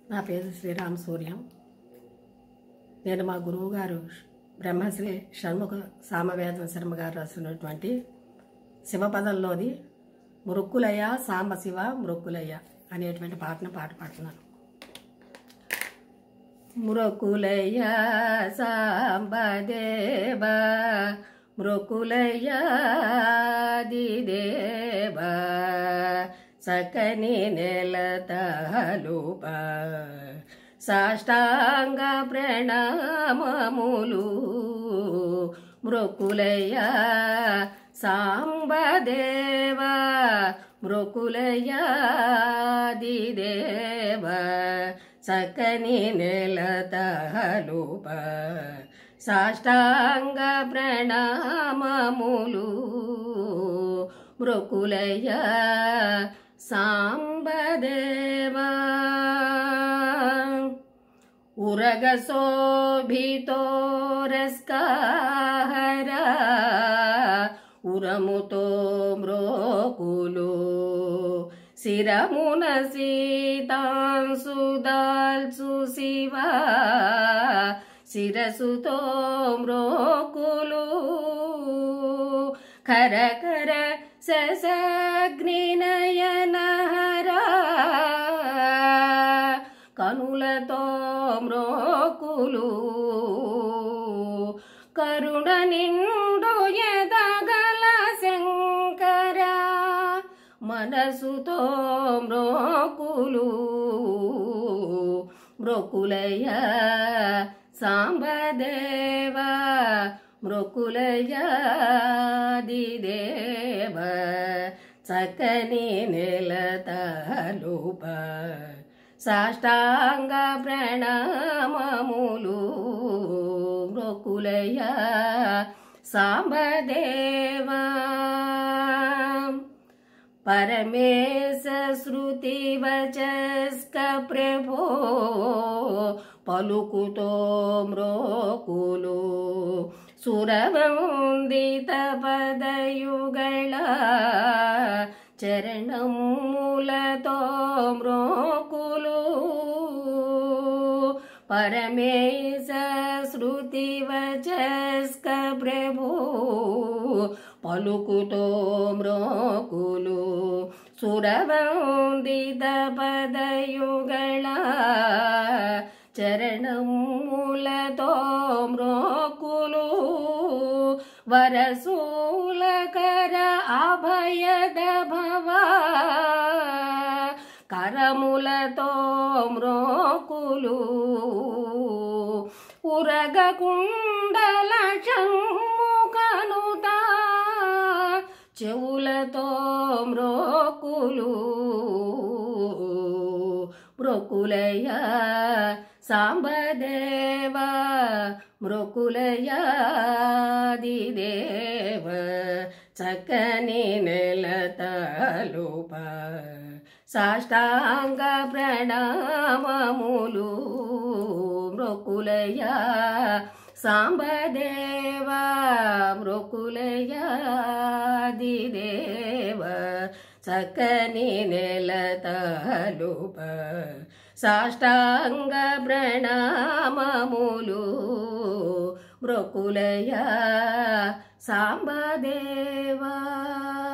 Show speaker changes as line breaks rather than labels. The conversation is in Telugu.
నా పేరు శ్రీరామ సూర్యం నేను మా గురువు గారు బ్రహ్మశ్రీ షణ్ముఖ సామవేద శర్మ గారు రాసినటువంటి శివపదంలోది మృక్కులయ్య సాంబశివ మృక్కులయ్య అనేటువంటి పాటను పాట పాడుతున్నాను మృకులయ్య సాంబదేవ మృకులయ్య దిదేవ సకని నెలతలుప సాష్టాంగ ప్రణామములు మృకులయ్య సాంబదేవ మృకులయ్య దిదేవ సకని నెలతలుప సాష్టాంగ ప్రణామములు మృకులయ్య సాంబదేవా ఉరగ శోభితోరస్కార ఉరముతో మ్రోకులు శిరమున సీతాంసుదాల్సు శివ శిరసుతో మ్రోకులు కర కర ససగ్నినయనహరా కనులతో మ్రోకులు కరుణ నిండు ఎదగల శంకర మనసుతో మ్రోకులు మృకులయ సాంబదేవ మృకులయ దిదేవ చక్కని నెలతలుప సాష్టాంగ ప్రణామములు మృకులయ సాంబదేవా పరమేశ శృతి వచస్క ప్రభో పలుకుతో మ్రోకులు సురవందిత పదయుగళ చరణములతో మ్రోకులు పరమేశ శృతి వచస్క ప్రభు పలుకుతో మ్రోకులు సురవందిత పదయుగళ చరణములతో మ్రోకులు వరసూలకర అభయద భవ కరములతో మ్రోకులు ఉరగ కుండల చమ్ముకనుత చెవులతో మ్రోకులు మృకులయ సాంబదేవ మృకులయ దిదేవ చక్కని నెలతలుప సాష్టాంగ ప్రణామములు మృకులయ సాంబదేవ మృకులయ దిదేవ చక్కని నెలతలుప సాష్టాంగ ప్రణామములు మృకులయ సాంబదేవా